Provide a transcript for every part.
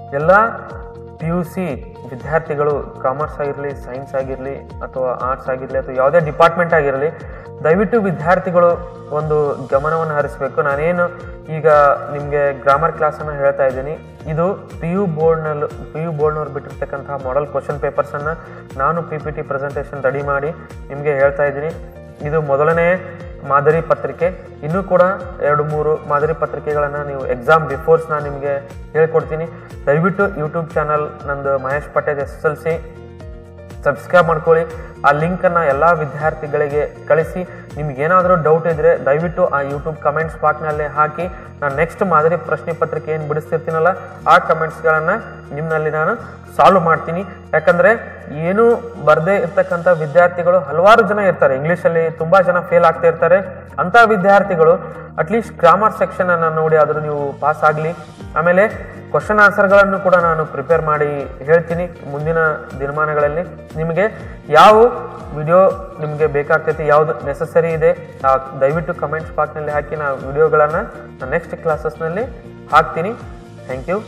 ಎಲ್ಲ P U C ವಿದ್ಯಾರ್ಥಿಗಳು commerce ಆಗಿರಲಿ ಸೈನ್ಸ್ ಆಗಿರಲಿ ಅಥವಾ ಆರ್ಟ್ಸ್ ಆಗಿರಲಿ ಅಥವಾ ಯಾವುದೇ ಡಿಪಾರ್ಟ್ಮೆಂಟ್ ಆಗಿರಲಿ ದಯವಿಟ್ಟು ವಿದ್ಯಾರ್ಥಿಗಳು ಒಂದು ಗಮನವನ್ನು ಹರಿಸಬೇಕು ನಾನೇನು ಈಗ ನಿಮಗೆ ಗ್ರಾಮರ್ ಕ್ಲಾಸನ್ನು ಹೇಳ್ತಾ ಇದ್ದೀನಿ ಇದು ಪಿ ಯು ಬೋರ್ಡ್ನಲ್ಲಿ ಪಿ ಯು ಬೋರ್ಡ್ನವ್ರು ಬಿಟ್ಟಿರ್ತಕ್ಕಂತಹ ಮಾಡೆಲ್ ಕ್ವಶನ್ ಪೇಪರ್ಸನ್ನು ನಾನು P P T presentation ready ಮಾಡಿ ನಿಮಗೆ ಹೇಳ್ತಾ ಇದ್ದೀನಿ ಇದು ಮೊದಲನೇ ಮಾದರಿ ಪತ್ರಿಕೆ ಇನ್ನೂ ಕೂಡ ಎರಡು ಮೂರು ಮಾದರಿ ಪತ್ರಿಕೆಗಳನ್ನು ನೀವು ಎಕ್ಸಾಮ್ ಬಿಫೋರ್ಸ್ ನಾನು ನಿಮಗೆ ಹೇಳ್ಕೊಡ್ತೀನಿ ದಯವಿಟ್ಟು ಯೂಟ್ಯೂಬ್ ಚಾನಲ್ ನಂದು Mahesh Patel S S L C subscribe ಮಾಡ್ಕೊಳ್ಳಿ ಆ ಲಿಂಕನ್ನು ಎಲ್ಲ ವಿದ್ಯಾರ್ಥಿಗಳಿಗೆ ಕಳಿಸಿ ನಿಮ್ಗೆ ಏನಾದರೂ ಡೌಟ್ ಇದ್ದರೆ ದಯವಿಟ್ಟು ಆ ಯೂಟ್ಯೂಬ್ ಕಮೆಂಟ್ಸ್ ಬಾಕ್ನಲ್ಲಿ ಹಾಕಿ ನಾನು ನೆಕ್ಸ್ಟ್ ಮಾದರಿ ಪ್ರಶ್ನೆ ಪತ್ರಿಕೆ ಏನು ಬಿಡಿಸ್ತಿರ್ತೀನಲ್ಲ ಆ ಕಮೆಂಟ್ಸ್ಗಳನ್ನು ನಿಮ್ಮಲ್ಲಿ ನಾನು ಸಾಲ್ವ್ ಮಾಡ್ತೀನಿ ಯಾಕಂದರೆ ಏನೂ ಬರದೇ ಇರ್ತಕ್ಕಂಥ ವಿದ್ಯಾರ್ಥಿಗಳು ಹಲವಾರು ಜನ ಇರ್ತಾರೆ ಇಂಗ್ಲೀಷಲ್ಲಿ ತುಂಬ ಜನ ಫೇಲ್ ಆಗ್ತಾ ಇರ್ತಾರೆ ಅಂಥ ವಿದ್ಯಾರ್ಥಿಗಳು ಅಟ್ಲೀಸ್ಟ್ ಗ್ರಾಮರ್ ಸೆಕ್ಷನನ್ನು ನೋಡಿ ಆದರೂ ನೀವು ಪಾಸ್ ಆಗಲಿ ಆಮೇಲೆ ಕ್ವಶನ್ ಆನ್ಸರ್ಗಳನ್ನು ಕೂಡ ನಾನು ಪ್ರಿಪೇರ್ ಮಾಡಿ ಹೇಳ್ತೀನಿ ಮುಂದಿನ ದಿನಮಾನಗಳಲ್ಲಿ ನಿಮಗೆ ಯಾವ ವಿಡಿಯೋ ನಿಮಗೆ ಬೇಕಾಗ್ತೈತಿ ಯಾವುದು ನೆಸಸರಿ ಇದೆ ಆ ದಯವಿಟ್ಟು ಕಮೆಂಟ್ಸ್ ಬಾಕ್ನಲ್ಲಿ ಹಾಕಿ ನಾ ವಿಡಿಯೋಗಳನ್ನು ನೆಕ್ಸ್ಟ್ ಕ್ಲಾಸಸ್ನಲ್ಲಿ ಹಾಕ್ತೀನಿ thank you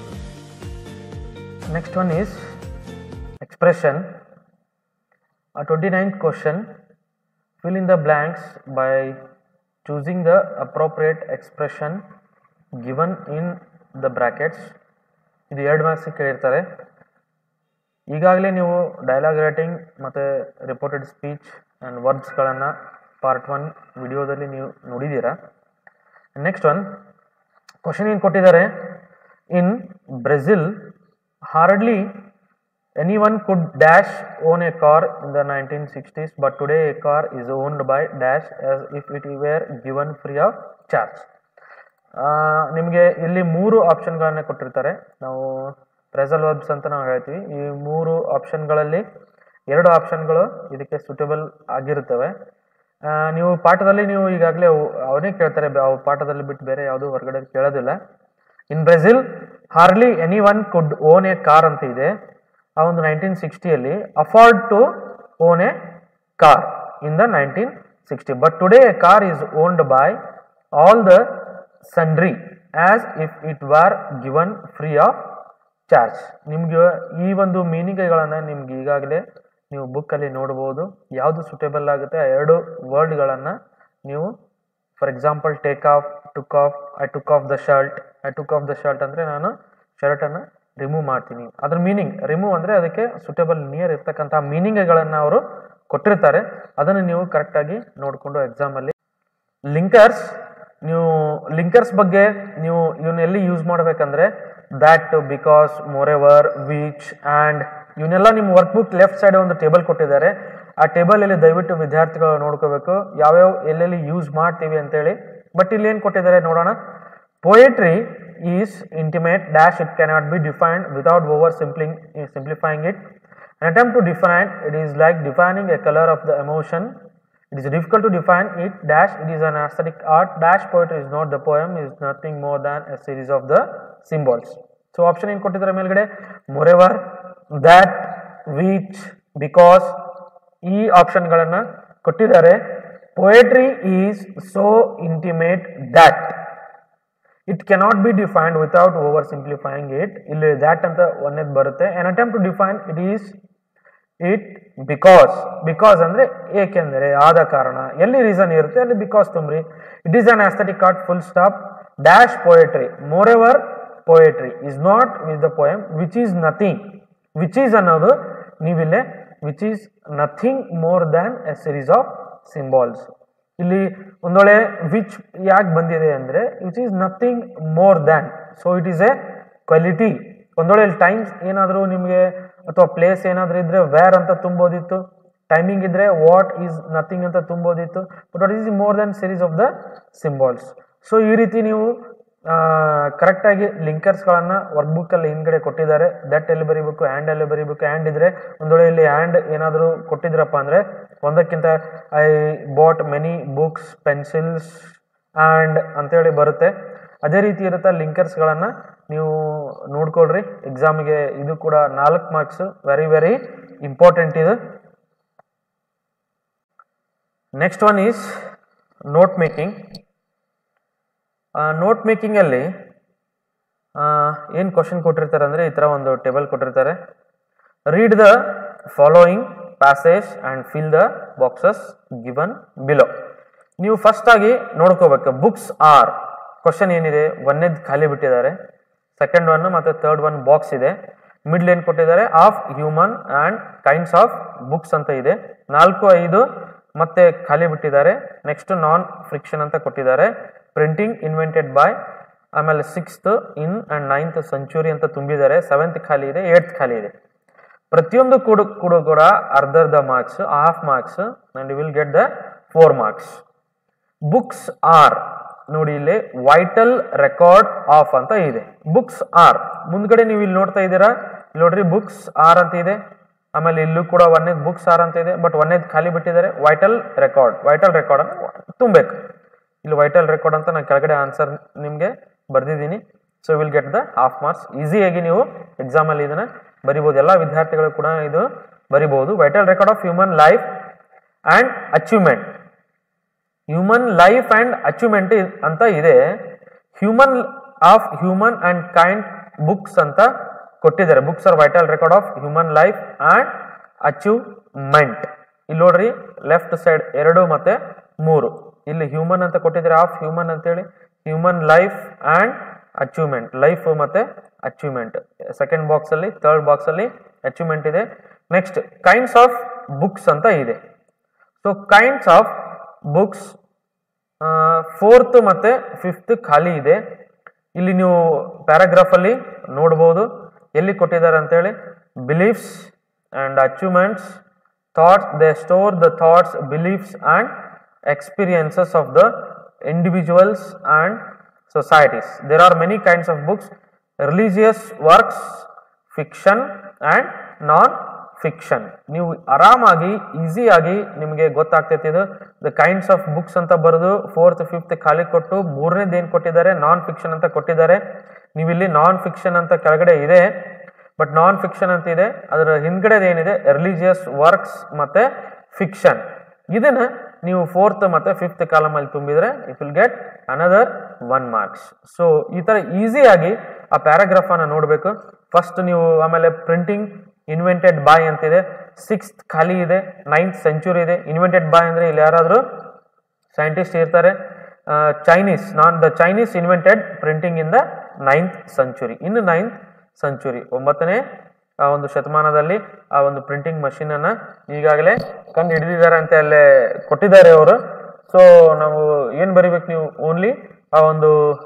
next one is expression A 29th question fill in the blanks by choosing the appropriate expression given in the brackets ಇದು ಎರಡು ಮಾರ್ಕ್ಸ್ ಕೇಳಿರ್ತಾರೆ ಈಗಾಗಲೇ ನೀವು ಡೈಲಾಗ್ ರೈಟಿಂಗ್ ಮತ್ತು ರಿಪೋರ್ಟೆಡ್ ಸ್ಪೀಚ್ ಆ್ಯಂಡ್ ವರ್ಡ್ಸ್ಗಳನ್ನು ಪಾರ್ಟ್ ಒನ್ ವಿಡಿಯೋದಲ್ಲಿ ನೀವು ನೋಡಿದ್ದೀರಾ ನೆಕ್ಸ್ಟ್ ಒನ್ ಕ್ವಶನ್ ಏನು ಕೊಟ್ಟಿದ್ದಾರೆ in Brazil hardly anyone could dash own a car in the 1960s but today a car is owned by dash as if it were given free of charge ನಿಮಗೆ ಇಲ್ಲಿ ಮೂರು ಆಪ್ಷನ್ಗಳನ್ನು ಕೊಟ್ಟಿರ್ತಾರೆ ನಾವು ಪ್ರೆಸಲ್ verbs ಅಂತ ನಾವು ಹೇಳ್ತೀವಿ ಈ ಮೂರು ಆಪ್ಷನ್ಗಳಲ್ಲಿ ಎರಡು ಆಪ್ಷನ್ಗಳು ಇದಕ್ಕೆ ಸೂಟೇಬಲ್ ಆಗಿರುತ್ತವೆ ಆ, ನೀವು ಪಾಠದಲ್ಲಿ ನೀವು ಈಗಾಗಲೇ ಅವನೇ ಕೇಳ್ತಾರೆ ಬ- ಅವು ಪಾಠದಲ್ಲಿ ಬಿಟ್ಟು ಬೇರೆ ಯಾವುದು ಹೊರಗಡೆ ಕೇಳೋದಿಲ್ಲ in Brazil hardly any one could own a car ಅಂತ ಇದೆ ಆ ಒಂದು ನೈನ್ಟೀನ್ ಸಿಕ್ಸ್ಟಿಯಲ್ಲಿ afford to own a car in the nineteen sixty but today a car is owned by all the sundry as if it were given free of charge ನಿಮ್ಗೆ ಈ ಒಂದು ಮೀನಿಂಗ್ಗಳನ್ನು ನಿಮ್ಗೆ ಈಗಾಗಲೇ ನೀವು ಬುಕ್ಕಲ್ಲಿ ನೋಡ್ಬೋದು ಯಾವುದು ಸುಟೇಬಲ್ ಆಗುತ್ತೆ ಆ ಎರಡು ವರ್ಡ್ಗಳನ್ನು ನೀವು for example take off took off I took off the shirt I took off the shirt ಅಂದರೆ ನಾನು ಶರ್ಟನ್ನು ರಿಮೂವ್ ಮಾಡ್ತೀನಿ ಅದ್ರ ಮೀನಿಂಗ್ ರಿಮೂವ್ ಅಂದರೆ ಅದಕ್ಕೆ ಸುಟೇಬಲ್ ನಿಯರ್ ಇರ್ತಕ್ಕಂಥ ಮೀನಿಂಗ್ಗಳನ್ನು ಅವರು ಕೊಟ್ಟಿರ್ತಾರೆ ಅದನ್ನು ನೀವು ಕರೆಕ್ಟಾಗಿ ನೋಡಿಕೊಂಡು ಎಕ್ಸಾಮಲ್ಲಿ ಲಿಂಕರ್ಸ್ ನೀವು ಲಿಂಕರ್ಸ್ ಬಗ್ಗೆ ನೀವು ಇವನ್ನ ಎಲ್ಲಿ ಯೂಸ್ ಮಾಡ್ಬೇಕಂದ್ರೆ that because moreover which and ಇವನ್ನೆಲ್ಲ ನಿಮ್ಮ ವರ್ಕ್ ಬುಕ್ ಲೆಫ್ಟ್ ಸೈಡ್ ಒಂದು ಟೇಬಲ್ ಕೊಟ್ಟಿದ್ದಾರೆ ಆ ಟೇಬಲಲ್ಲಿ ದಯವಿಟ್ಟು ವಿದ್ಯಾರ್ಥಿಗಳು ನೋಡ್ಕೋಬೇಕು ಯಾವ್ಯಾವ ಎಲ್ಲೆಲ್ಲಿ ಯೂಸ್ ಮಾಡ್ತೀವಿ ಅಂತೇಳಿ ಬಟ್ ಇಲ್ಲಿ ಏನು ಕೊಟ್ಟಿದ್ದಾರೆ ನೋಡೋಣ poetry is intimate dash it cannot be defined without over simplifying simplifying it An attempt to define it is like defining a color of the emotion. It is difficult to define it. Dash it is an aesthetic art. Dash poetry is not the poem. Is nothing more than a series of the symbols. So option ಏನು ಕೊಟ್ಟಿದ್ದಾರೆ ಮೇಲ್ಗಡೆ ಮೊರೆವರ್ that which because ಈ ಆಪ್ಷನ್ಗಳನ್ನು ಕೊಟ್ಟಿದ್ದಾರೆ poetry is so intimate that it cannot be defined without over simplifying it ಇಲ್ಲಿ that ಅಂತ ಒಂದೇದು ಬರುತ್ತೆ an attempt to define it is it because because ಅಂದ್ರೆ ಏಕೆಂದರೆ ಆದ ಕಾರಣ ಎಲ್ಲಿ ರೀಸನ್ ಇರುತ್ತೆ ಅಲ್ಲಿ ಬಿಕಾಸ್ ತುಂಬ್ರಿ it is an aesthetic art full stop dash poetry moreover poetry is not with the poem which is nothing which is ಅನ್ನೋದು ನೀವಿಲ್ಲೇ which is nothing more than A series of symbols ಇಲ್ಲಿ ಒಂದೊಳ್ಳೆ which ಯಾಕೆ ಬಂದಿದೆ ಅಂದ್ರೆ which is nothing more than so it is a quality ಒಂದೊಳ್ಳೆ times ಏನಾದರೂ ನಿಮಗೆ ಅಥವಾ ಪ್ಲೇಸ್ ಏನಾದರೂ ಇದ್ರೆ ವೇರ್ ಅಂತ ತುಂಬೋದಿತ್ತು ಟೈಮಿಂಗ್ ಇದ್ರೆ ವಾಟ್ ಈಸ್ ನಥಿಂಗ್ ಅಂತ ತುಂಬೋದಿತ್ತು but what is more then series of the symbols so ಈ ರೀತಿ ನೀವು ಕರೆಕ್ಟಾಗಿ ಲಿಂಕರ್ಸ್ಗಳನ್ನು ವರ್ಕ್ ಬುಕ್ಕಲ್ಲಿ ಹಿಂದ್ಗಡೆ ಕೊಟ್ಟಿದ್ದಾರೆ ದಟ್ ಎಲ್ಲಿ ಬರೀಬೇಕು ಆ್ಯಂಡ್ ಎಲ್ಲಿ ಬರೀಬೇಕು ಆ್ಯಂಡ್ ಇದ್ರೆ ಒಂದೊಳ್ಳೆ ಇಲ್ಲಿ ಆ್ಯಂಡ್ ಏನಾದರೂ ಕೊಟ್ಟಿದ್ರಪ್ಪ ಅಂದರೆ ಒಂದಕ್ಕಿಂತ I bought many books pencils and ಅಂತೇಳಿ ಬರುತ್ತೆ ಅದೇ ರೀತಿ ಇರುತ್ತೆ ಲಿಂಕರ್ಸ್ಗಳನ್ನು ನೀವು ನೋಡ್ಕೊಳ್ರಿ ಎಕ್ಸಾಮಿಗೆ ಇದು ಕೂಡ ನಾಲ್ಕು ಮಾರ್ಕ್ಸ್ ವೆರಿ ವೆರಿ ಇಂಪಾರ್ಟೆಂಟ್ ಇದು next one is note making note ಮೇಕಿಂಗಲ್ಲಿ ಏನು ಕ್ವಶನ್ ಕೊಟ್ಟಿರ್ತಾರೆ ಅಂದರೆ ಈ ಥರ ಒಂದು ಟೇಬಲ್ ಕೊಟ್ಟಿರ್ತಾರೆ read the following passage and fill the boxes given below ನೀವು ಫಸ್ಟ್ ಆಗಿ ನೋಡ್ಕೋಬೇಕು ಬುಕ್ಸ್ ಆರ್ ಕ್ವಶನ್ ಏನಿದೆ ಒಂದೇದು ಖಾಲಿ ಬಿಟ್ಟಿದ್ದಾರೆ ಸೆಕೆಂಡ್ ಒನ್ ಮತ್ತು ಥರ್ಡ್ ಒನ್ ಬಾಕ್ಸ್ ಇದೆ ಮಿಡ್ಲ್ ಏನು ಕೊಟ್ಟಿದ್ದಾರೆ of human and kinds of books ಅಂತ ಇದೆ ನಾಲ್ಕು ಐದು ಮತ್ತೆ ಖಾಲಿ ಬಿಟ್ಟಿದ್ದಾರೆ ನೆಕ್ಸ್ಟ್ ನಾನ್ ಫ್ರಿಕ್ಷನ್ ಅಂತ ಕೊಟ್ಟಿದ್ದಾರೆ ಪ್ರಿಂಟಿಂಗ್ ಇನ್ವೆಂಟೆಡ್ ಬೈ ಆಮೇಲೆ sixth in and ninth century ಅಂತ ತುಂಬಿದ್ದಾರೆ ಸೆವೆಂತ್ ಖಾಲಿ ಇದೆ ಏಟ್ತ್ ಖಾಲಿ ಇದೆ ಪ್ರತಿಯೊಂದು ಕೂಡ ಕೂಡ ಕೂಡ ಅರ್ಧ ಅರ್ಧ marks half marks and will get the four marks books are ನೋಡಿ ಇಲ್ಲಿ ವೈಟಲ್ ರೆಕಾರ್ಡ್ ಆಫ್ ಅಂತ ಇದೆ ಬುಕ್ಸ್ ಆರ್ ಮುಂದ್ಗಡೆ ನೀವು ಇಲ್ಲಿ ನೋಡ್ತಾ ಇದ್ದೀರಾ ಇಲ್ಲಿ ನೋಡ್ರಿ ಬುಕ್ಸ್ ಆರ್ ಅಂತ ಇದೆ ಆಮೇಲೆ ಇಲ್ಲೂ ಕೂಡ ಒಂದೇದ್ ಬುಕ್ಸ್ ಆರ್ ಅಂತ ಇದೆ ಬಟ್ ಒಂದೇದ್ ಖಾಲಿ ಬಿಟ್ಟಿದ್ದಾರೆ ವೈಟಲ್ ರೆಕಾರ್ಡ್ ವೈಟಲ್ ರೆಕಾರ್ಡ್ ಅನ್ನು ತುಂಬಬೇಕು ಇಲ್ಲಿ ವೈಟಲ್ ರೆಕಾರ್ಡ್ ಅಂತ ನಾನು ಕೆಳಗಡೆ ಆನ್ಸರ್ ನಿಮಗೆ ಬರ್ದಿದ್ದೀನಿ so will get the half marks ಈಸಿಯಾಗಿ ನೀವು ಎಕ್ಸಾಮಲ್ಲಿ ಇದನ್ನ ಬರಿಬೋದು ಎಲ್ಲ ವಿದ್ಯಾರ್ಥಿಗಳು ಕೂಡ ಇದು ಬರಿಬಹುದು vital record of human life and achievement human life and achievement ಅಂತ ಇದೆ human of human and kind books ಅಂತ ಕೊಟ್ಟಿದ್ದಾರೆ books are vital record of human life and achievement ಇಲ್ಲಿ ನೋಡ್ರಿ ಲೆಫ್ಟ್ ಸೈಡ್ ಎರಡು ಮತ್ತೆ ಮೂರು ಇಲ್ಲಿ ಹ್ಯೂಮನ್ ಅಂತ ಕೊಟ್ಟಿದ್ದಾರೆ ಆಫ್ ಹ್ಯೂಮನ್ ಅಂತೇಳಿ human life and achievement life ಮತ್ತೆ ಅಚೀವ್ಮೆಂಟ್ ಸೆಕೆಂಡ್ ಬಾಕ್ಸ್ ಅಲ್ಲಿ ಥರ್ಡ್ ಬಾಕ್ಸ್ ಅಲ್ಲಿ ಅಚೀವ್ಮೆಂಟ್ ಇದೆ ನೆಕ್ಸ್ಟ್ ಕೈಂಡ್ಸ್ ಆಫ್ ಬುಕ್ಸ್ ಅಂತ ಇದೆ so kinds of books fourth ಮತ್ತೆ ಫಿಫ್ತ್ ಖಾಲಿ ಇದೆ ಇಲ್ಲಿ ನೀವು ಪ್ಯಾರಾಗ್ರಾಫ್ ಅಲ್ಲಿ ನೋಡ್ಬೋದು ಎಲ್ಲಿ ಕೊಟ್ಟಿದ್ದಾರೆ ಅಂತೇಳಿ beliefs and achievements thoughts they store the thoughts beliefs and experiences of the individuals and societies. There are many kinds of books, religious works, fiction and non fiction ನೀವು ಆರಾಮಾಗಿ ಈಸಿಯಾಗಿ ನಿಮಗೆ ಗೊತ್ತಾಗ್ತೈತಿ ಇದು ದ ಕೈಂಡ್ಸ್ ಆಫ್ ಬುಕ್ಸ್ ಅಂತ ಬರೆದು fourth fifth ಖಾಲಿ ಕೊಟ್ಟು ಮೂರನೇದು ಏನು ಕೊಟ್ಟಿದ್ದಾರೆ ನಾನ್ ಫಿಕ್ಷನ್ ಅಂತ ಕೊಟ್ಟಿದ್ದಾರೆ ನೀವು ಇಲ್ಲಿ ನಾನ್ ಫಿಕ್ಷನ್ ಅಂತ ಕೆಳಗಡೆ ಇದೆ ಬಟ್ ನಾನ್ ಫಿಕ್ಷನ್ ಅಂತ ಇದೆ ಅದರ ಹಿಂದ್ಗಡೆದು ಏನಿದೆ ರಿಲಿಜಿಯಸ್ ವರ್ಕ್ಸ್ ಮತ್ತೆ ಫಿಕ್ಷನ್ ಇದನ್ನ ನೀವು ಫೋರ್ತ್ ಮತ್ತೆ ಫಿಫ್ತ್ ಕಾಲಮ್ ಅಲ್ಲಿ ತುಂಬಿದ್ರೆ it will get another one marks so ಈ ತರ ಈಸಿಯಾಗಿ ಆ ಪ್ಯಾರಾಗ್ರಾಫ್ ಅನ್ನ ನೋಡಬೇಕು ಫಸ್ಟ್ ನೀವು ಆಮೇಲೆ ಪ್ರಿಂಟಿಂಗ್ ಇನ್ವೆಂಟೆಡ್ ಬಾಯ್ ಅಂತಿದೆ ಸಿಕ್ಸ್ತ್ ಖಾಲಿ ಇದೆ ನೈನ್ತ್ ಸೆಂಚುರಿ ಇದೆ ಇನ್ವೆಂಟೆಡ್ ಬಾಯ್ ಅಂದ್ರೆ ಇಲ್ಲಿ ಯಾರಾದರೂ ಸೈಂಟಿಸ್ಟ್ ಇರ್ತಾರೆ ಚೈನೀಸ್ ನಾನ್ the Chinese invented printing in the ninth century in ninth century ಒಂಬತ್ತನೇ ಆ ಒಂದು ಶತಮಾನದಲ್ಲಿ ಆ ಒಂದು ಪ್ರಿಂಟಿಂಗ್ ಮಷೀನ್ ಅನ್ನ ಈಗಾಗಲೇ ಕಂಡು ಹಿಡಿದಿದ್ದಾರೆ ಅಂತ ಅಲ್ಲೇ ಕೊಟ್ಟಿದ್ದಾರೆ ಅವರು ಸೊ ನಾವು ಏನ್ ಬರಿಬೇಕು ನೀವು ಓನ್ಲಿ ಆ ಒಂದು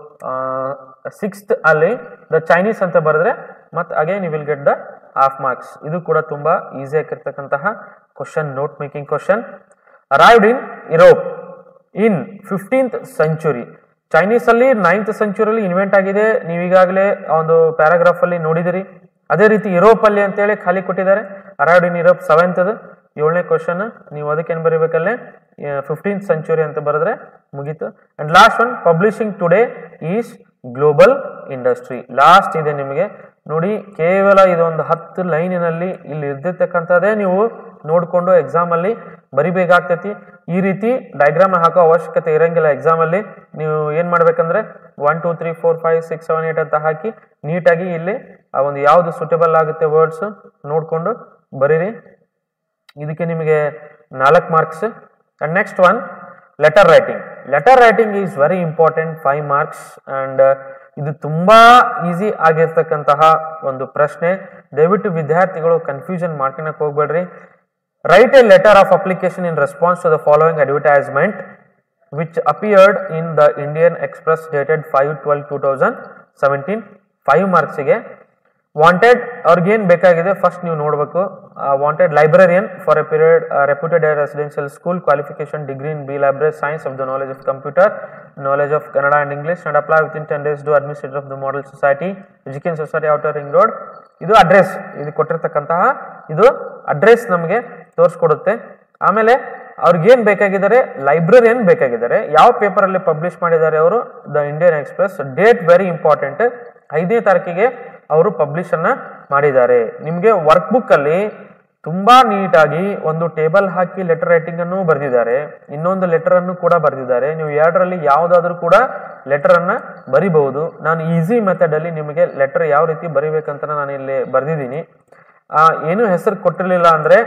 ಸಿಕ್ಸ್ತ್ ಅಲ್ಲಿ ದ ಚೈನೀಸ್ ಅಂತ ಬರೆದ್ರೆ ಮತ್ತೆ again you will get the half marks ಇದು ಕೂಡ ತುಂಬಾ ಈಸಿ ಆಗಿರ್ತಕ್ಕಂತಹ question note making question arrived in Europe in fifteenth century Chinese ಅಲ್ಲಿ ನೈನ್ತ್ ಸೆಂಚುರಿಯಲ್ಲಿ ಇನ್ವೆಂಟ್ ಆಗಿದೆ ನೀವು ಈಗಾಗಲೇ ಆ ಒಂದು ಪ್ಯಾರಾಗ್ರಾಫ್ ಅಲ್ಲಿ ನೋಡಿದಿರಿ ಅದೇ ರೀತಿ ಯುರೋಪ್ ಅಲ್ಲಿ ಅಂತೇಳಿ ಖಾಲಿ ಕೊಟ್ಟಿದ್ದಾರೆ ಅರೈವ್ಡ್ ಇನ್ ಯುರೋಪ್ ಸೆವೆಂತ್ ಏಳನೇ ಕ್ವಶನ್ ನೀವು ಅದಕ್ಕೆ ಏನ್ ಬರೀಬೇಕಲ್ಲೇ ಫಿಫ್ಟೀನ್ತ್ ಸೆಂಚುರಿ ಅಂತ ಬರೆದ್ರೆ ಮುಗೀತು and last one publishing today is global industry last ಇದೆ ನಿಮಗೆ ನೋಡಿ ಕೇವಲ ಇದೊಂದು ಹತ್ತು ಲೈನಿನಲ್ಲಿ ಇಲ್ಲಿ ಇರ್ದಿರ್ತಕ್ಕಂಥದ್ದೇ ನೀವು ನೋಡಿಕೊಂಡು ಎಕ್ಸಾಮ್ ಅಲ್ಲಿ ಬರಿಬೇಕಾಗ್ತೈತಿ ಈ ರೀತಿ ಡಯಾಗ್ರಾಮ್ ಹಾಕೋ ಅವಶ್ಯಕತೆ ಇರಂಗಿಲ್ಲ ಎಕ್ಸಾಮ್ ಅಲ್ಲಿ ನೀವು ಏನ್ ಮಾಡ್ಬೇಕಂದ್ರೆ one two three four five six seven eight ಅಂತ ಹಾಕಿ ನೀಟಾಗಿ ಇಲ್ಲಿ ಆ ಒಂದು ಯಾವ್ದು ಸೂಟೇಬಲ್ ಆಗುತ್ತೆ ವರ್ಡ್ಸ್ ನೋಡ್ಕೊಂಡು ಬರೀರಿ ಇದಕ್ಕೆ ನಿಮಗೆ ನಾಲ್ಕು marks and next one letter writing letter writing is very important five marks and ಇದು ತುಂಬಾ ಈಸಿ ಆಗಿರ್ತಕ್ಕಂತಹ ಒಂದು ಪ್ರಶ್ನೆ ದಯವಿಟ್ಟು ವಿದ್ಯಾರ್ಥಿಗಳು ಕನ್ಫ್ಯೂಷನ್ ಮಾಡ್ಕೊಳಕ್ ಹೋಗ್ಬೇಡ್ರಿ write a letter of application in response to the following advertisement which appeared in the Indian Express dated five twelve two thousand seventeen five ಮಾರ್ಕ್ಸಿಗೆ wanted ಅವ್ರಿಗೇನು ಬೇಕಾಗಿದೆ ಫಸ್ಟ್ ನೀವು ನೋಡಬೇಕು wanted librarian for a period reputed residential school qualification degree in B library science of the knowledge of computer knowledge of Kannada and English and apply within ten days to administrator of the model society education society outer ring road ಇದು address ಇದು ಕೊಟ್ಟಿರ್ತಕ್ಕಂತಹ ಇದು address ನಮಗೆ ತೋರಿಸ್ಕೊಡುತ್ತೆ ಆಮೇಲೆ ಅವ್ರಿಗೇನ್ ಬೇಕಾಗಿದ್ದಾರೆ librarian ಬೇಕಾಗಿದ್ದಾರೆ ಯಾವ paper ಅಲ್ಲಿ publish ಮಾಡಿದ್ದಾರೆ ಅವರು the Indian Express date very important ಐದನೇ ತಾರೀಕಿಗೆ ಅವರು ಪಬ್ಲಿಷ್ ಅನ್ನ ಮಾಡಿದ್ದಾರೆ ನಿಮಗೆ ವರ್ಕ್ ಬುಕ್ ಅಲ್ಲಿ ತುಂಬಾ ನೀಟಾಗಿ ಒಂದು ಟೇಬಲ್ ಹಾಕಿ ಲೆಟರ್ ರೈಟಿಂಗ್ ಅನ್ನು ಬರೆದಿದ್ದಾರೆ ಇನ್ನೊಂದು ಲೆಟರ್ ಅನ್ನು ಕೂಡ ಬರೆದಿದ್ದಾರೆ ನೀವು ಎರಡರಲ್ಲಿ ಯಾವುದಾದ್ರೂ ಕೂಡ ಲೆಟರನ್ನು ಬರಿಬಹುದು ನಾನು ಈಸಿ ಮೆಥಡಲ್ಲಿ ನಿಮಗೆ ಲೆಟರ್ ಯಾವ ರೀತಿ ಬರಿಬೇಕಂತ ನಾನು ಇಲ್ಲಿ ಬರೆದಿದ್ದೀನಿ ಏನು ಹೆಸರು ಕೊಟ್ಟಿರಲಿಲ್ಲ ಅಂದರೆ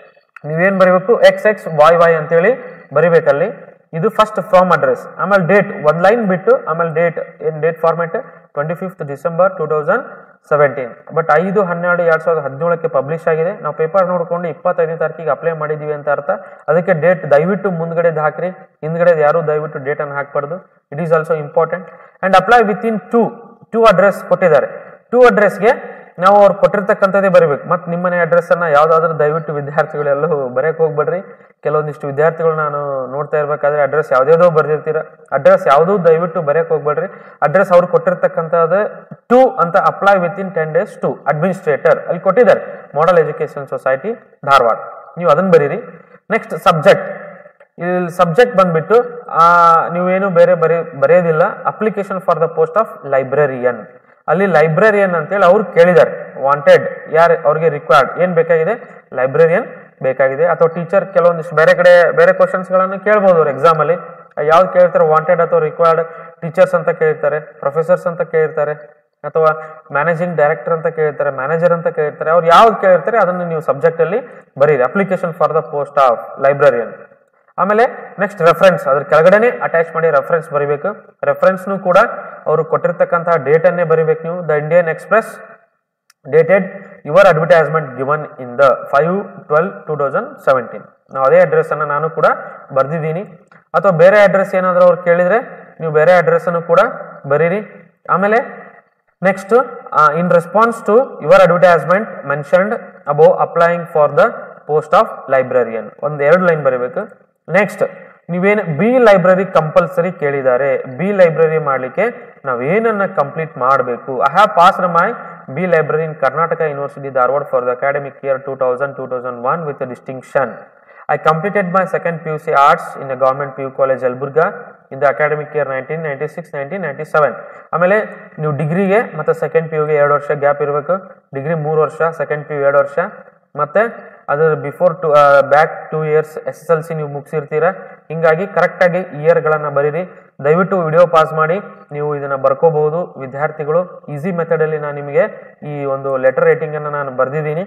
ನೀವೇನು ಬರೀಬೇಕು ಎಕ್ಸ್ ಎಕ್ಸ್ ವಾಯ್ ವಾಯ್ ಅಂತೇಳಿ ಬರಿಬೇಕಲ್ಲಿ ಇದು ಫಸ್ಟ್ ಫ್ರಾಮ್ ಅಡ್ರೆಸ್ ಆಮೇಲೆ ಡೇಟ್ ಒಂದು ಲೈನ್ ಬಿಟ್ಟು ಆಮೇಲೆ ಡೇಟ್ ಏನು date format twenty fifth December two thousand seventeen but ಐದು ಹನ್ನೆರಡು ಎರಡು ಸಾವಿರದ ಹದಿನೇಳಕ್ಕೆ ಪಬ್ಲಿಷ್ ಆಗಿದೆ ನಾವು ಪೇಪರ್ ನೋಡ್ಕೊಂಡು ಇಪ್ಪತ್ತೈದನೇ ತಾರೀಕಿಗೆ ಅಪ್ಲೈ ಮಾಡಿದ್ದೀವಿ ಅಂತ ಅರ್ಥ ಅದಕ್ಕೆ ಡೇಟ್ ದಯವಿಟ್ಟು ಮುಂದ್ಗಡೆದು ಹಾಕ್ರಿ ಹಿಂದ್ಗಡೆ ಯಾರು ದಯವಿಟ್ಟು ಡೇಟನ್ನು ಹಾಕಬಾರ್ದು it is also important and apply within to to address ಕೊಟ್ಟಿದ್ದಾರೆ ಟೂ ಅಡ್ರೆಸ್ಗೆ ನಾವು ಅವ್ರು ಕೊಟ್ಟಿರ್ತಕ್ಕಂಥದ್ದೇ ಬರೀಬೇಕು ಮತ್ತು ನಿಮ್ಮನೆ ಅಡ್ರೆಸ್ಸನ್ನು ಯಾವುದಾದ್ರೂ ದಯವಿಟ್ಟು ವಿದ್ಯಾರ್ಥಿಗಳೆಲ್ಲೂ ಬರೆಯಕ್ಕೆ ಹೋಗ್ಬೇಡ್ರಿ ಕೆಲವೊಂದಿಷ್ಟು ವಿದ್ಯಾರ್ಥಿಗಳು ನಾನು ನೋಡ್ತಾ ಇರಬೇಕಾದ್ರೆ ಅಡ್ರೆಸ್ ಯಾವುದ್ಯಾವುದೋ ಬರ್ದಿರ್ತೀರ ಅಡ್ರೆಸ್ ಯಾವುದೂ ದಯವಿಟ್ಟು ಬರೆಯಕ್ಕೆ ಹೋಗ್ಬೇಡ್ರಿ ಅಡ್ರೆಸ್ ಅವ್ರು ಕೊಟ್ಟಿರ್ತಕ್ಕಂಥದ್ದು ಟು ಅಂತ apply within ten days to administrator ಅಲ್ಲಿ ಕೊಟ್ಟಿದ್ದಾರೆ ಮಾಡಲ್ ಎಜುಕೇಶನ್ ಸೊಸೈಟಿ ಧಾರವಾಡ ನೀವು ಅದನ್ನು ಬರೀರಿ ನೆಕ್ಸ್ಟ್ ಸಬ್ಜೆಕ್ಟ್ ಇಲ್ಲಿ ಸಬ್ಜೆಕ್ಟ್ ಬಂದ್ಬಿಟ್ಟು ಆ, ನೀವೇನು ಬೇರೆ ಬರೀ ಬರೆಯೋದಿಲ್ಲ application for the post of librarian ಅಲ್ಲಿ ಲೈಬ್ರರಿಯನ್ ಅಂತೇಳಿ ಅವ್ರು ಕೇಳಿದ್ದಾರೆ ವಾಂಟೆಡ್ ಯಾರು ಅವ್ರಿಗೆ ರಿಕ್ವೈರ್ಡ್ ಏನ್ ಬೇಕಾಗಿದೆ ಲೈಬ್ರರಿಯನ್ ಬೇಕಾಗಿದೆ ಅಥವಾ ಟೀಚರ್ ಕೆಲವೊಂದಿಷ್ಟು ಬೇರೆ ಕಡೆ ಬೇರೆ ಕ್ವಶನ್ಸ್ಗಳನ್ನು ಕೇಳ್ಬೋದು ಅವ್ರು ಎಕ್ಸಾಮ್ ಅಲ್ಲಿ ಯಾವ್ದು ಕೇಳ್ತಾರೆ ವಾಂಟೆಡ್ ಅಥವಾ ರಿಕ್ವೈರ್ಡ್ ಟೀಚರ್ಸ್ ಅಂತ ಕೇಳ್ತಾರೆ ಪ್ರೊಫೆಸರ್ಸ್ ಅಂತ ಕೇಳ್ತಾರೆ ಅಥವಾ ಮ್ಯಾನೇಜಿಂಗ್ ಡೈರೆಕ್ಟರ್ ಅಂತ ಕೇಳ್ತಾರೆ ಮ್ಯಾನೇಜರ್ ಅಂತ ಕೇಳ್ತಾರೆ ಅವ್ರು ಯಾವ್ದು ಕೇಳ್ತಾರೆ ಅದನ್ನು ನೀವು ಸಬ್ಜೆಕ್ಟ್ ಅಲ್ಲಿ ಬರೀರಿ application for the post of librarian ಆಮೇಲೆ ನೆಕ್ಸ್ಟ್ ರೆಫರೆನ್ಸ್ ಅದ್ರ ಕೆಳಗಡೆನೆ ಅಟ್ಯಾಚ್ ಮಾಡಿ ರೆಫರೆನ್ಸ್ ಬರಿಬೇಕು ರೆಫರೆನ್ಸ್ನು ಕೂಡ ಅವರು ಕೊಟ್ಟಿರ್ತಕ್ಕಂತಹ ಡೇಟನ್ನೇ ಬರಿಬೇಕು ನೀವು the Indian Express dated your advertisement given in the five twelve two thousand seventeen ನಾವು ಅದೇ ಅಡ್ರೆಸ್ ಅನ್ನು ನಾನು ಕೂಡ ಬರ್ದಿದ್ದೀನಿ ಅಥವಾ ಬೇರೆ ಅಡ್ರೆಸ್ ಏನಾದರೂ ಅವ್ರು ಕೇಳಿದ್ರೆ ನೀವು ಬೇರೆ ಅಡ್ರೆಸ್ ಅನ್ನು ಕೂಡ ಬರೀರಿ ಆಮೇಲೆ next in response to your advertisement mentioned above applying for the post of librarian ಒಂದು ಎರಡು ಲೈನ್ ಬರೀಬೇಕು ನೆಕ್ಸ್ಟ್ ನೀವೇನು ಬಿ ಲೈಬ್ರರಿ ಕಂಪಲ್ಸರಿ ಕೇಳಿದ್ದಾರೆ ಬಿ ಲೈಬ್ರರಿ ಮಾಡಲಿಕ್ಕೆ ನಾವೇನನ್ನ ಕಂಪ್ಲೀಟ್ ಮಾಡಬೇಕು I have passed my B library in Karnataka University Dharwad for the academic year two thousand two thousand one with distinction I completed my second PUC Arts in a government PU college Yalburga in the academic year 1996-1997. ಆಮೇಲೆ ನೀವು ಡಿಗ್ರಿಗೆ ಮತ್ತು second P ಯುಗೆ ಎರಡು ವರ್ಷ gap ಇರಬೇಕು degree ಮೂರು ವರ್ಷ ಸೆಕೆಂಡ್ ಪಿ ಯು ಎರಡು ವರ್ಷ ಮತ್ತೆ ಅದ್ರ before to back two years S S L C ನೀವು ಮುಗಿಸಿರ್ತೀರ ಹಿಂಗಾಗಿ ಕರೆಕ್ಟಾಗಿ ಇಯರ್ಗಳನ್ನು ಬರೀರಿ ದಯವಿಟ್ಟು ವಿಡಿಯೋ ಪಾಸ್ ಮಾಡಿ ನೀವು ಇದನ್ನು ಬರ್ಕೋಬಹುದು ವಿದ್ಯಾರ್ಥಿಗಳು ಈಸಿ ಮೆಥಡಲ್ಲಿ ನಾನು ನಿಮಗೆ ಈ ಒಂದು ಲೆಟರ್ ರೈಟಿಂಗನ್ನು ನಾನು ಬರೆದಿದ್ದೀನಿ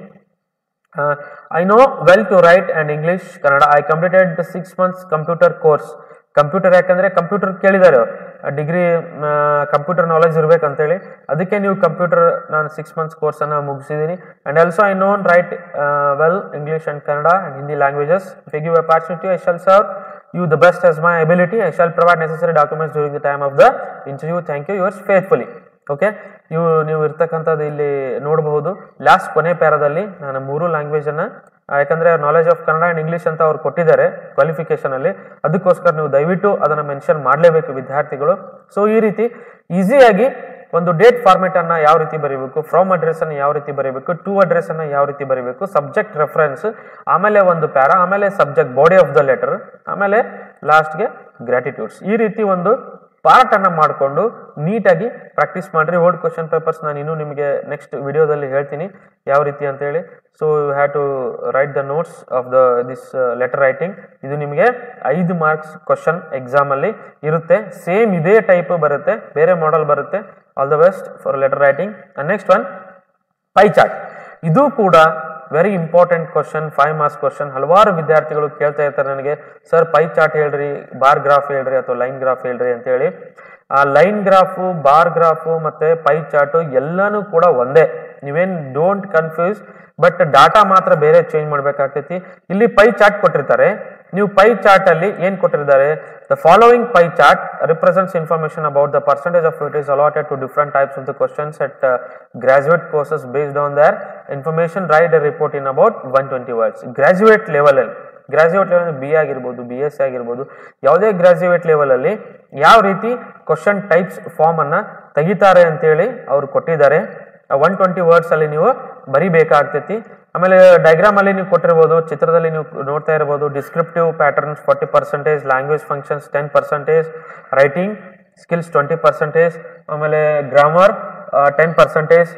I know well to write and English Kannada I completed the six months computer course computer ಯಾಕಂದ್ರೆ ಕಂಪ್ಯೂಟರ್ ಕೇಳಿದ್ದಾರೆ ಅವರು ಡಿಗ್ರಿ ಕಂಪ್ಯೂಟರ್ ನಾಲೆಜ್ ಇರ್ಬೇಕಂತೇಳಿ ಅದಕ್ಕೆ ನೀವು ಕಂಪ್ಯೂಟರ್ ನಾನು ಸಿಕ್ಸ್ ಮಂತ್ಸ್ ಕೋರ್ಸ್ ಅನ್ನ ಮುಗಿಸಿದ್ದೀನಿ and also I known write well English and Kannada and Hindi languages if give opportunity I shall serve you the best as my ability. I shall provide necessary documents during the time of the interview. Thank you. Yours faithfully. Okay ನೀವು ನೀವು ಇರ್ತಕ್ಕಂಥದ್ದು ಇಲ್ಲಿ ನೋಡಬಹುದು last ಕೊನೆ ಪ್ಯಾರದಲ್ಲಿ ನಾನು ಮೂರು language ಅನ್ನ ಆ, ಯಾಕಂದ್ರೆ knowledge of Kannada and English ಅಂತ ಅವ್ರು ಕೊಟ್ಟಿದ್ದಾರೆ ಕ್ವಾಲಿಫಿಕೇಶನ್ ಅಲ್ಲಿ ಅದಕ್ಕೋಸ್ಕರ ನೀವು ದಯವಿಟ್ಟು ಅದನ್ನ ಮೆನ್ಷನ್ ಮಾಡಲೇಬೇಕು ವಿದ್ಯಾರ್ಥಿಗಳು ಸೊ ಈ ರೀತಿ ಈಸಿಯಾಗಿ ಒಂದು ಡೇಟ್ ಫಾರ್ಮೆಟ್ ಅನ್ನ ಯಾವ ರೀತಿ ಬರೀಬೇಕು ಫ್ರಮ್ ಅಡ್ರೆಸ್ ಅನ್ನ ಯಾವ ರೀತಿ ಬರೀಬೇಕು ಟು ಅಡ್ರೆಸ್ ಅನ್ನ ಯಾವ ರೀತಿ ಬರೀಬೇಕು ಸಬ್ಜೆಕ್ಟ್ ರೆಫರೆನ್ಸ್ ಆಮೇಲೆ ಒಂದು ಪ್ಯಾರಾ ಆಮೇಲೆ subject body of the letter ಆಮೇಲೆ ಲಾಸ್ಟ್ಗೆ ಗ್ರಾಟಿಟ್ಯೂಡ್ಸ್ ಈ ರೀತಿ ಒಂದು ಪಾರ್ಟ್ ಅನ್ನ ಮಾಡಿಕೊಂಡು ನೀಟಾಗಿ ಪ್ರಾಕ್ಟೀಸ್ ಮಾಡ್ರಿ ಓಲ್ಡ್ ಕ್ವಶನ್ ಪೇಪರ್ಸ್ ನಾನು ಇನ್ನೂ ನಿಮಗೆ ನೆಕ್ಸ್ಟ್ ವಿಡಿಯೋದಲ್ಲಿ ಹೇಳ್ತೀನಿ ಯಾವ ರೀತಿ ಅಂತ ಹೇಳಿ so you have to write the notes of the this letter writing ಇದು ನಿಮಗೆ ಐದು ಮಾರ್ಕ್ಸ್ ಕ್ವಶನ್ ಎಕ್ಸಾಮ್ ಅಲ್ಲಿ ಇರುತ್ತೆ ಸೇಮ್ ಇದೇ ಟೈಪ್ ಬರುತ್ತೆ ಬೇರೆ ಮಾಡೆಲ್ ಬರುತ್ತೆ all the best for letter writing next one pie chart ಇದು ಕೂಡ very important question five marks question ಹಲವಾರು ವಿದ್ಯಾರ್ಥಿಗಳು ಕೇಳ್ತಾ ಇರ್ತಾರೆ ನನಗೆ ಸರ್ ಪೈ ಚಾರ್ಟ್ ಹೇಳ್ರಿ ಬಾರ್ ಗ್ರಾಫ್ ಹೇಳ್ರಿ ಅಥವಾ ಲೈನ್ ಗ್ರಾಫ್ ಹೇಳ್ರಿ ಅಂತ ಹೇಳಿ ಆ ಲೈನ್ ಗ್ರಾಫು ಬಾರ್ ಗ್ರಾಫು ಮತ್ತೆ ಪೈ ಚಾರ್ಟು ಎಲ್ಲಾನು ಕೂಡ ಒಂದೇ ನೀವೇನ್ ಡೋಂಟ್ ಕನ್ಫ್ಯೂಸ್ ಬಟ್ ಡಾಟಾ ಮಾತ್ರ ಬೇರೆ ಚೇಂಜ್ ಮಾಡ್ಬೇಕಾಗ್ತೈತಿ ಇಲ್ಲಿ ಪೈ ಚಾರ್ಟ್ ಕೊಟ್ಟಿರ್ತಾರೆ ನೀವು ಪೈ ಚಾರ್ಟ್ ಅಲ್ಲಿ ಏನ್ ಕೊಟ್ಟಿರ್ತಾರೆ the following pie chart represents information about the percentage of it is allotted to different types of the questions at graduate courses based on their information write report in about one twenty words graduate level ಅಲ್ಲಿ graduate level B ಆಗಿರ್ಬೋದು B S ಆಗಿರ್ಬೋದು ಯಾವುದೇ graduate level ಅಲ್ಲಿ ಯಾವ ರೀತಿ question types form ಅನ್ನ ತೆಗಿತಾರೆ ಅಂತೇಳಿ ಅವ್ರು ಕೊಟ್ಟಿದ್ದಾರೆ ಒನ್ ಟ್ವೆಂಟಿ ವರ್ಡ್ಸ್ ಅಲ್ಲಿ ನೀವು ಬರಿಬೇಕಾಗ್ತೈತಿ ಆಮೇಲೆ ಡೈಗ್ರಾಮ್ ಅಲ್ಲಿ ನೀವು ಕೊಟ್ಟಿರ್ಬೋದು ಚಿತ್ರದಲ್ಲಿ ನೀವು ನೋಡ್ತಾ ಇರ್ಬೋದು descriptive patterns forty percentage language functions ten percentage writing skills twenty percentage ಆಮೇಲೆ ಗ್ರಾಮರ್ ಟೆನ್ ಪರ್ಸೆಂಟೇಜ್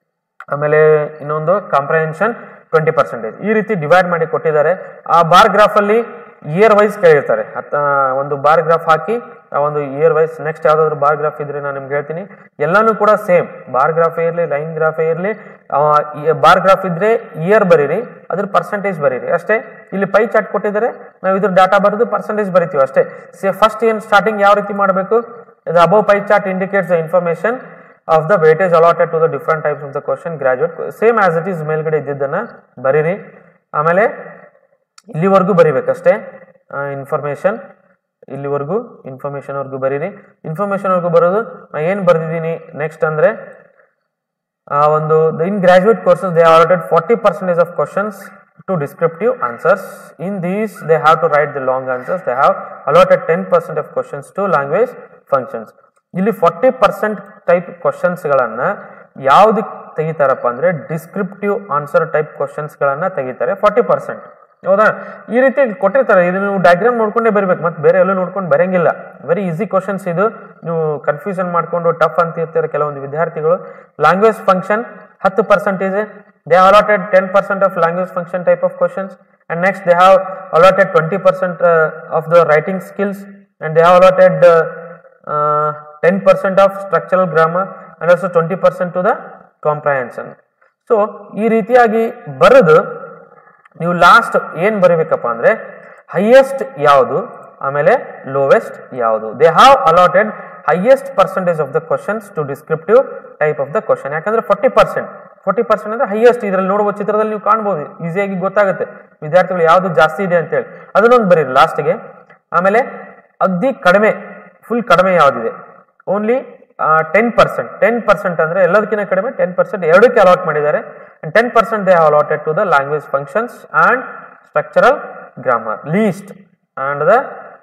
ಆಮೇಲೆ ಇನ್ನೊಂದು ಕಾಂಪ್ರಹೆನ್ಷನ್ ಟ್ವೆಂಟಿ ಪರ್ಸೆಂಟೇಜ್ ಈ ರೀತಿ ಡಿವೈಡ್ ಮಾಡಿ ಕೊಟ್ಟಿದ್ದಾರೆ ಆ ಬಾರ್ ಗ್ರಾಫ್ ಅಲ್ಲಿ ಇಯರ್ ವೈಸ್ ಕೇಳಿರ್ತಾರೆ ಅತ್ತ ಒಂದು ಬಾರ್ ಗ್ರಾಫ್ ಹಾಕಿ ಆ ಒಂದು ಇಯರ್ ವೈಸ್ ನೆಕ್ಸ್ಟ್ ಯಾವ್ದಾದ್ರು ಬಾರ್ ಗ್ರಾಫ್ ಇದ್ರೆ ನಾನು ನಿಮ್ಗೆ ಹೇಳ್ತೀನಿ ಎಲ್ಲಾನು ಕೂಡ ಸೇಮ್ ಬಾರ್ ಗ್ರಾಫೇ ಇರಲಿ ಲೈನ್ ಗ್ರಾಫೇ ಇರಲಿ ಬಾರ್ ಗ್ರಾಫ್ ಇದ್ರೆ ಇಯರ್ ಬರೀರಿ ಅದ್ರ ಪರ್ಸೆಂಟೇಜ್ ಬರೀರಿ ಅಷ್ಟೇ ಇಲ್ಲಿ ಪೈ ಚಾರ್ಟ್ ಕೊಟ್ಟಿದ್ದಾರೆ ನಾವು ಇದ್ರ ಡಾಟಾ ಬರೆದು ಪರ್ಸೆಂಟೇಜ್ ಬರಿತೀವಿ ಅಷ್ಟೇ ಫಸ್ಟ್ ಏನು ಸ್ಟಾರ್ಟಿಂಗ್ ಯಾವ ರೀತಿ ಮಾಡಬೇಕು ಇದು above pie chart indicates the information of the weightage allotted to the different types of the question graduate same as it is ಮೇಲ್ಗಡೆ ಇದ್ದಿದ್ದನ್ನ ಬರೀರಿ ಆಮೇಲೆ ಇಲ್ಲಿವರೆಗೂ ಬರಿಬೇಕಷ್ಟೇ ಇನ್ಫಾರ್ಮೇಶನ್ ಇಲ್ಲಿವರೆಗೂ ಇನ್ಫಾರ್ಮೇಶನ್ ವರ್ಗೂ ಬರೀರಿ ಇನ್ಫಾರ್ಮೇಶನ್ ವರ್ಗೂ ಬರೋದು ನಾ ಏನು ಬರೆದಿದ್ದೀನಿ ನೆಕ್ಸ್ಟ್ ಅಂದ್ರೆ ಆ ಒಂದು in graduate courses they allotted forty percentage of questions to descriptive answers in these they have to write the long answers they have allotted ten percent of questions to language functions ಇಲ್ಲಿ forty percent type ಕ್ವಶನ್ಸ್ಗಳನ್ನ ಯಾವ್ದಕ್ಕೆ ತೆಗಿತಾರಪ್ಪ ಅಂದ್ರೆ descriptive answer type ಕ್ವಶನ್ಸ್ಗಳನ್ನ ತೆಗಿತಾರೆ forty percent ಹೌದಾ ಈ ರೀತಿ ಕೊಟ್ಟಿರ್ತಾರೆ ಇದು ನೀವು ಡಯಾಗ್ರಾಮ್ ನೋಡ್ಕೊಂಡೇ ಬರಬೇಕು ಮತ್ತೆ ಬೇರೆ ಎಲ್ಲೂ ನೋಡ್ಕೊಂಡು ಬರಂಗಿಲ್ಲ ವೆರಿ ಈಸಿ ಕ್ವಶನ್ಸ್ ಇದು ನೀವು ಕನ್ಫ್ಯೂಷನ್ ಮಾಡ್ಕೊಂಡು ಟಫ್ ಅಂತ ಇರ್ತಾರೆ ಕೆಲವೊಂದು ವಿದ್ಯಾರ್ಥಿಗಳು ಲ್ಯಾಂಗ್ವೇಜ್ ಫಂಕ್ಷನ್ ಹತ್ತು percentage they have allotted ten percent of language function type of questions and next they have allotted twenty percent of the writing skills and they have allotted ten percent of structural grammar and also twenty percent to the comprehension so ಈ ರೀತಿಯಾಗಿ ಬರೆದು ನೀವು last ಏನ್ ಬರೀಬೇಕಪ್ಪ ಅಂದ್ರೆ highest ಯಾವುದು ಆಮೇಲೆ lowest ಯಾವುದು they have allotted highest percentage of the questions to descriptive type of the question ಯಾಕಂದ್ರೆ ಫಾರ್ಟಿ ಪರ್ಸೆಂಟ್ ಫಾರ್ಟಿ ಪರ್ಸೆಂಟ್ ಅಂದ್ರೆ ಹೈಯೆಸ್ಟ್ ಇದರಲ್ಲಿ ನೋಡುವ ಚಿತ್ರದಲ್ಲಿ ನೀವು ಕಾಣ್ಬೋದು ಈಸಿಯಾಗಿ ಗೊತ್ತಾಗುತ್ತೆ ವಿದ್ಯಾರ್ಥಿಗಳು ಯಾವುದು ಜಾಸ್ತಿ ಇದೆ ಅಂತೇಳಿ ಅದನ್ನೊಂದು ಬರೀರಿ ಲಾಸ್ಟ್ಗೆ ಆಮೇಲೆ ಅಗ್ದಿ ಕಡಿಮೆ ಫುಲ್ ಕಡಿಮೆ ಯಾವುದಿದೆ only ten percent ten percent ಅಂದ್ರೆ ಎಲ್ಲದಕ್ಕಿಂತ ಕಡಿಮೆ ಟೆನ್ ಪರ್ಸೆಂಟ್ ಎರಡಕ್ಕೆ ಅಲಾಟ್ ಮಾಡಿದ್ದಾರೆ ten percent they have allotted to the language functions and structural grammar least and the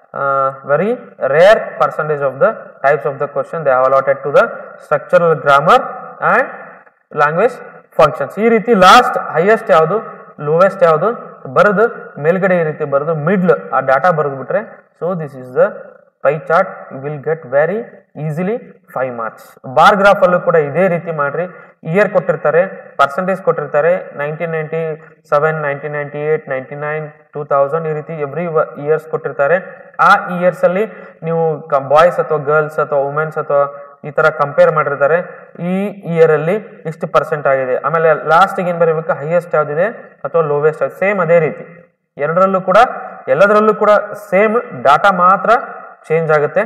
very rare percentage of the types of the question they have allotted to the structural grammar and language functions ಈ ರೀತಿ last highest ಯಾವುದು lowest ಯಾವುದು ಬರೆದು ಮೇಲ್ಗಡೆ ಈ ರೀತಿ ಬರೆದು middle ಆ ಡಾಟಾ ಬರೆದು ಬಿಟ್ರೆ so this is the pie chart will get very easily five marks bar graph ಅಲ್ಲೂ ಕೂಡ ಇದೇ ರೀತಿ ಮಾಡ್ರಿ ಇಯರ್ ಕೊಟ್ಟಿರ್ತಾರೆ ಪರ್ಸೆಂಟೇಜ್ ಕೊಟ್ಟಿರ್ತಾರೆ nineteen ninety seven nineteen ninety eight ninety nine two thousand ಈ ರೀತಿ ಎವ್ರಿ ಇಯರ್ಸ್ ಕೊಟ್ಟಿರ್ತಾರೆ ಆ ಇಯರ್ಸ್ ಅಲ್ಲಿ ನೀವು ಬಾಯ್ಸ್ ಅಥವಾ ಗರ್ಲ್ಸ್ ಅಥವಾ ವುಮೆನ್ಸ್ ಅಥವಾ ಈ ತರ ಕಂಪೇರ್ ಮಾಡಿರ್ತಾರೆ ಈ ಇಯರ್ ಅಲ್ಲಿ ಇಷ್ಟು ಪರ್ಸೆಂಟ್ ಆಗಿದೆ ಆಮೇಲೆ ಲಾಸ್ಟ್ ಏನ್ ಬರೀಬೇಕು ಹೈಯೆಸ್ಟ್ ಯಾವ್ದಿದೆ ಅಥವಾ ಲೋವೆಸ್ಟ್ ಸೇಮ್ ಅದೇ ರೀತಿ ಎರಡರಲ್ಲೂ ಕೂಡ ಎಲ್ಲದರಲ್ಲೂ ಕೂಡ ಸೇಮ್ ಡಾಟಾ ಮಾತ್ರ ಚೇಂಜ್ ಆಗುತ್ತೆ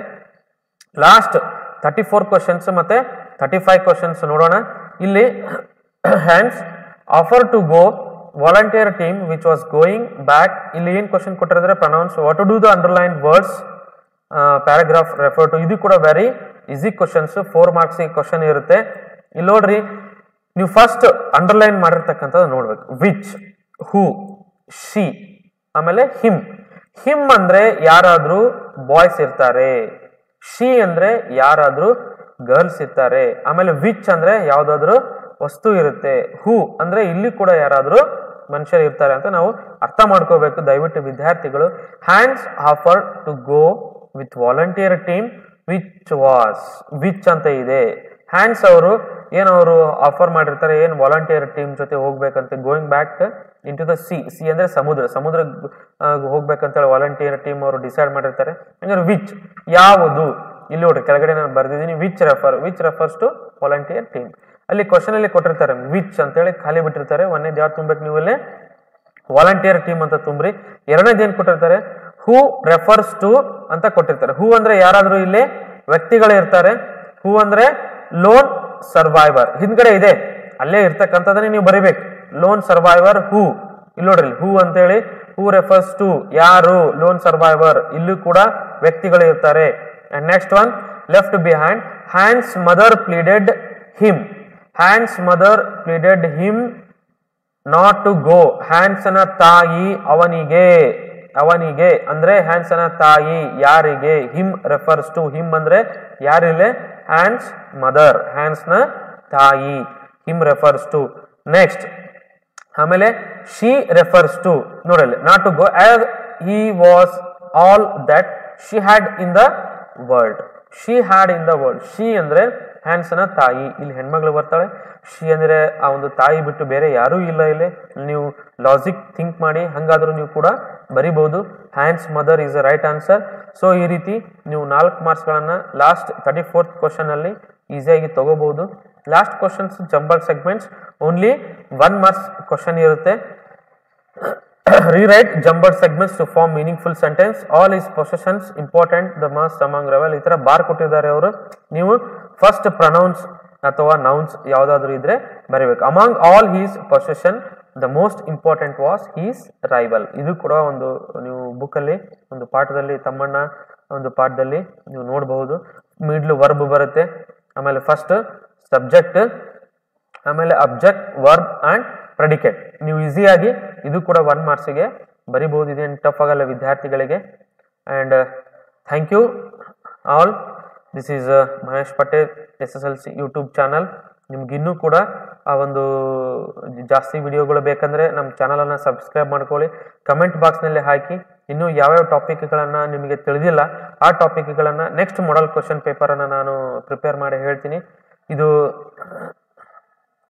ಲಾಸ್ಟ್ ತರ್ಟಿ ಫೋರ್ ಕ್ವಶನ್ಸ್ ಮತ್ತೆ ತರ್ಟಿ ಫೈವ್ ಕ್ವಶನ್ಸ್ ನೋಡೋಣ ಇಲ್ಲಿ Hans offer to go volunteer team which was going back ಇಲ್ಲಿ ಏನ್ ಕ್ವಶನ್ ಕೊಟ್ಟಿದ್ರೆ pronouns what to do the underline words paragraph refer to ಇದು ಕೂಡ very easy questions four marks question ಇರುತ್ತೆ ಇಲ್ಲಿ ನೋಡ್ರಿ ನೀವು ಫಸ್ಟ್ ಅಂಡರ್ಲೈನ್ ಮಾಡಿರ್ತಕ್ಕಂಥದ್ದು ನೋಡ್ಬೇಕು ವಿಚ್ ಹೂ ಶಿ ಆಮೇಲೆ ಹಿಮ್ ಹಿಮ್ ಅಂದ್ರೆ ಯಾರಾದ್ರೂ ಬಾಯ್ಸ್ ಇರ್ತಾರೆ ಶಿ ಅಂದ್ರೆ ಯಾರಾದ್ರೂ ಗರ್ಲ್ಸ್ ಇರ್ತಾರೆ ಆಮೇಲೆ ವಿಚ್ ಅಂದ್ರೆ ಯಾವ್ದಾದ್ರು ವಸ್ತು ಇರುತ್ತೆ ಹೂ ಅಂದ್ರೆ ಇಲ್ಲಿ ಕೂಡ ಯಾರಾದ್ರೂ ಮನುಷ್ಯರು ಇರ್ತಾರೆ ಅಂತ ನಾವು ಅರ್ಥ ಮಾಡ್ಕೋಬೇಕು ದಯವಿಟ್ಟು ವಿದ್ಯಾರ್ಥಿಗಳು Hans offer to go with volunteer team which was which ಅಂತ ಇದೆ ಹ್ಯಾಂಡ್ಸ್ ಅವರು ಏನು ಅವರು ಆಫರ್ ಮಾಡಿರ್ತಾರೆ ಏನು ವಾಲಂಟಿಯರ್ ಟೀಮ್ ಜೊತೆ ಹೋಗ್ಬೇಕಂತ going back into the sea sea ಅಂದ್ರೆ ಸಮುದ್ರ ಸಮುದ್ರ ಹೋಗ್ಬೇಕಂತೇಳಿ ವಾಲಂಟಿಯರ್ ಟೀಮ್ ಅವರು ಡಿಸೈಡ್ ಮಾಡಿರ್ತಾರೆ ಹಂಗಾರೆ ವಿಚ್ ಯಾವುದು ಇಲ್ಲಿ ನೋಡ್ರಿ ಕೆಳಗಡೆ ನಾನು ಬರ್ದಿದ್ದೀನಿ which refer which refers to volunteer team ಅಲ್ಲಿ ಕ್ವಶನ್ ಅಲ್ಲಿ ಕೊಟ್ಟಿರ್ತಾರೆ ವಿಚ್ ಅಂತೇಳಿ ಖಾಲಿ ಬಿಟ್ಟಿರ್ತಾರೆ ಒಂದೇದು ಯಾವ್ದು ತುಂಬೇಕು ನೀವು ಅಲ್ಲಿ ವಾಲಂಟಿಯರ್ ಟೀಮ್ ಅಂತ ತುಂಬ್ರಿ ಎರಡನೇದು ಏನ್ ಕೊಟ್ಟಿರ್ತಾರೆ ಹೂ ರೆಫರ್ಸ್ ಟು ಅಂತ ಕೊಟ್ಟಿರ್ತಾರೆ ಹೂ ಅಂದ್ರೆ ಯಾರಾದ್ರೂ ಇಲ್ಲಿ ವ್ಯಕ್ತಿಗಳು ಇರ್ತಾರೆ ಹೂ ಅಂದ್ರೆ ಲೋನ್ ಸರ್ವೈವರ್ ಹಿಂದ್ಗಡೆ ಇದೆ ಅಲ್ಲೇ ಇರ್ತಕ್ಕಂಥದ್ದನ್ನೇ ನೀವು ಬರಿಬೇಕು ಲೋನ್ ಸರ್ವೈವರ್ ಹೂ ಇಲ್ಲಿ ನೋಡ್ರಿ ಹೂ ಅಂತೇಳಿ ಹೂ ರೆಫರ್ಸ್ ಟು ಯಾರು ಲೋನ್ ಸರ್ವೈವರ್ ಇಲ್ಲೂ ಕೂಡ ವ್ಯಕ್ತಿಗಳು ಇರ್ತಾರೆ and next one left behind Hans mother pleaded him Hans mother pleaded him not to go ಹ್ಯಾಂಡ್ಸನ ತಾಯಿ ಅವನಿಗೆ ಅವನಿಗೆ ಅಂದ್ರೆ ಹ್ಯಾಂಡ್ಸನ ತಾಯಿ ಯಾರಿಗೆ ಹಿಮ್ ರೆಫರ್ಸ್ ಟು ಹಿಮ್ ಅಂದ್ರೆ ಯಾರಿಲ್ಲ ಹ್ಯಾಂಡ್ಸ್ ಮದರ್ ಹ್ಯಾಂಡ್ಸ್ ನ ತಾಯಿ ಹಿಮ್ ರೆಫರ್ಸ್ ಟು ನೆಕ್ಸ್ಟ್ ಆಮೇಲೆ ಶಿ ರೆಫರ್ಸ್ ಟು ನೋಡಲ್ಲಿ not to go as he was all that she had in the world she had in the world she ಅಂದ್ರೆ ಹ್ಯಾಂಡ್ಸನ ತಾಯಿ ಇಲ್ಲಿ ಹೆಣ್ಮಗಳು ಬರ್ತಾಳೆ ಶಿ ಅಂದ್ರೆ ಆ ಒಂದು ತಾಯಿ ಬಿಟ್ಟು ಬೇರೆ ಯಾರೂ ಇಲ್ಲ ಇಲ್ಲಿ ನೀವು ಲಾಜಿಕ್ ಥಿಂಕ್ ಮಾಡಿ ಹಂಗಾದ್ರೂ ನೀವು ಕೂಡ ಬರಿಬಹುದು Hans mother is a right answer so ಈ ರೀತಿ ನೀವು ನಾಲ್ಕು ಮಾರ್ಕ್ಸ್ಗಳನ್ನು ಲಾಸ್ಟ್ ತರ್ಟಿ ಫೋರ್ತ್ ಕ್ವಶನಲ್ಲಿ ಈಸಿಯಾಗಿ ತಗೋಬಹುದು last questions jumble segments only one marks question ಇರುತ್ತೆ rewrite jumbled segments to form meaningful sentence all his possessions important the most among revel ಈ ತರ ಬಾರ್ ಕೊಟ್ಟಿದ್ದಾರೆ ಅವರು ನೀವು ಫಸ್ಟ್ ಪ್ರನೌನ್ಸ್ ಅಥವಾ ನೌನ್ಸ್ ಯಾವುದಾದ್ರೂ ಇದ್ರೆ ಬರೀಬೇಕು among all his possession the most important was his rival ಇದು ಕೂಡ ಒಂದು ನೀವು ಬುಕ್ಕಲ್ಲಿ ಒಂದು ಪಾಠದಲ್ಲಿ ತಮ್ಮಣ್ಣ ಒಂದು ಪಾಠದಲ್ಲಿ ನೀವು ನೋಡಬಹುದು ಮಿಡ್ಲ್ ವರ್ಬ್ ಬರುತ್ತೆ ಆಮೇಲೆ ಫಸ್ಟ್ ಸಬ್ಜೆಕ್ಟ್ ಆಮೇಲೆ ಅಬ್ಜೆಕ್ಟ್ ವರ್ಬ್ ಆ್ಯಂಡ್ ಪ್ರೆಡಿಕೇಟ್ ನೀವು ಈಸಿಯಾಗಿ ಇದು ಕೂಡ ಒನ್ ಮಾರ್ಕ್ಸಿಗೆ ಬರಿಬಹುದು ಇದೇನು ಟಫ್ ಆಗಲ್ಲ ವಿದ್ಯಾರ್ಥಿಗಳಿಗೆ and thank you all this is Mahesh Patel S S L C YouTube channel ನಿಮ್ಗೆ ಇನ್ನೂ ಕೂಡ ಆ ಒಂದು ಜಾಸ್ತಿ ವಿಡಿಯೋಗಳು ಬೇಕಂದ್ರೆ ನಮ್ಮ ಚಾನಲನ್ನು ಸಬ್ಸ್ಕ್ರೈಬ್ ಮಾಡ್ಕೊಳ್ಳಿ ಕಮೆಂಟ್ ಬಾಕ್ಸ್ನಲ್ಲಿ ಹಾಕಿ ಇನ್ನೂ ಯಾವ್ಯಾವ ಟಾಪಿಕ್ಗಳನ್ನು ನಿಮಗೆ ತಿಳಿದಿಲ್ಲ ಆ ಟಾಪಿಕ್ಗಳನ್ನು ನೆಕ್ಸ್ಟ್ ಮಾಡಲ್ ಕ್ವಶನ್ ಪೇಪರನ್ನು ನಾನು ಪ್ರಿಪೇರ್ ಮಾಡಿ ಹೇಳ್ತೀನಿ ಇದು